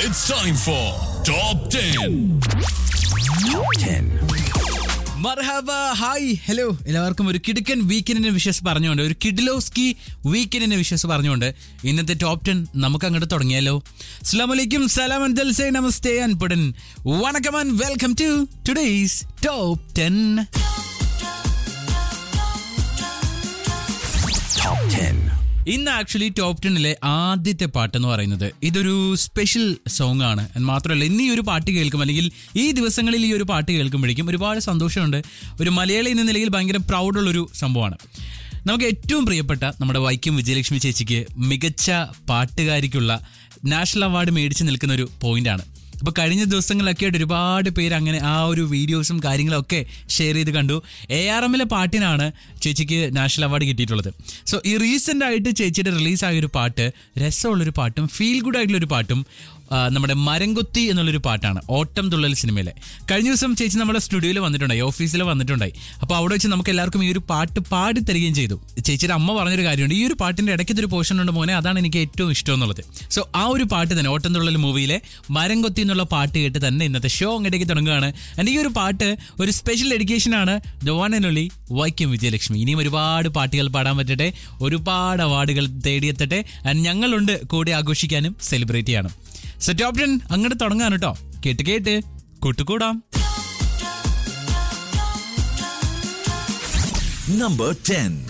It's time for Top 10. മർഹബ hi hello എല്ലാവർക്കും ഒരു കിടുക്കൻ വീക്കെൻഡിന്റെ വിഷസ് പറഞ്ഞുകൊണ്ട് ഒരു കിഡിലോസ്കി വീക്കെൻഡിന്റെ വിഷസ് പറഞ്ഞുകൊണ്ട് ഇന്നത്തെ ടോപ്പ് ടെൻ നമുക്ക് അങ്ങോട്ട് തുടങ്ങിയാലോ അസ്സാം വലൈക്കും സലാം അൻദൽസേ നമസ്തേ അൻപുടൻ വണക്കം and welcome to today's top ten ഇന്ന് ആക്ച്വലി ടോപ്പ് ടെന്നിലെ ആദ്യത്തെ പാട്ട് എന്ന് പറയുന്നത് ഇതൊരു സ്പെഷ്യൽ സോങ് ആണ് And മാത്രമല്ല ഇന്ന് ഈ ഒരു പാട്ട് കേൾക്കും അല്ലെങ്കിൽ ഈ ദിവസങ്ങളിൽ ഈ ഒരു പാട്ട് കേൾക്കുമ്പോഴേക്കും ഒരുപാട് സന്തോഷമുണ്ട് ഒരു മലയാളി എന്ന നിലയിൽ ഭയങ്കര പ്രൗഡുള്ളൊരു സംഭവമാണ് നമുക്ക് ഏറ്റവും പ്രിയപ്പെട്ട നമ്മുടെ വൈക്കം വിജയലക്ഷ്മി ചേച്ചിക്ക് മികച്ച പാട്ടുകാരിക്കുള്ള നാഷണൽ അവാർഡ് മേടിച്ച് നിൽക്കുന്ന ഒരു പോയിന്റാണ് അപ്പോൾ കഴിഞ്ഞ ദിവസങ്ങളിലൊക്കെ ആയിട്ട് ഒരുപാട് പേര് അങ്ങനെ ആ ഒരു വീഡിയോസും കാര്യങ്ങളൊക്കെ ഷെയർ ചെയ്ത് കണ്ടു എ ആർ എമ്മിലെ പാട്ടിനാണ് ചേച്ചിക്ക് നാഷണൽ അവാർഡ് കിട്ടിയിട്ടുള്ളത് സോ ഈ റീസെൻ്റ് ആയിട്ട് ചേച്ചിയുടെ റിലീസായ ഒരു പാട്ട് രസമുള്ളൊരു പാട്ടും ഫീൽ ഗുഡ് ആയിട്ടുള്ള ഒരു പാട്ടും ആ, നമ്മുടെ മരംകൊത്തി എന്നുള്ളൊരു പാട്ടാണ് ഓട്ടം തുള്ളൽ സിനിമയിലെ കഴിഞ്ഞ ദിവസം ചേച്ചി നമ്മുടെ സ്റ്റുഡിയോയിൽ വന്നിട്ടുണ്ടായി ഓഫീസിൽ വന്നിട്ടുണ്ടായി അപ്പോൾ അവിടെ വെച്ച് നമുക്ക് എല്ലാവർക്കും ഈ ഒരു പാട്ട് പാടി തരികയും ചെയ്തു ചേച്ചിയുടെ അമ്മ പറഞ്ഞൊരു കാര്യമുണ്ട് ഈ ഒരു പാട്ടിന്റെ ഇടയ്ക്കത്തെ ഒരു പോർഷൻ ഉണ്ട് മോനെ അതാണ് എനിക്ക് ഏറ്റവും ഇഷ്ടം എന്നുള്ളത് സോ ആ ഒരു പാട്ട് തന്നെ ഓട്ടം തുള്ളൽ മൂവിയിലെ മരംകൊത്തി എന്നുള്ള പാട്ട് കേട്ട് തന്നെ ഇന്നത്തെ ഷോ അങ്ങോട്ടേക്ക് തുടങ്ങുകയാണ് ആൻഡ് ഈ ഒരു പാട്ട് ഒരു സ്പെഷ്യൽ ഡെഡിക്കേഷൻ ആണ് the one and only Vaikom Vijayalakshmi ഇനിയും ഒരുപാട് പാട്ടുകൾ പാടാൻ പറ്റട്ടെ ഒരുപാട് അവാർഡുകൾ തേടിയെത്തട്ടെ ആൻഡ് ഞങ്ങളുണ്ട് കൂടെ ആഘോഷിക്കാനും സെലിബ്രേറ്റ് ചെയ്യാനും സോ ടോപ്പ് ടെൻ അങ്ങോട്ട് തുടങ്ങാൻ കേട്ടോ കേട്ട് കേട്ട് കൂട്ടുകൂടാം Number 10.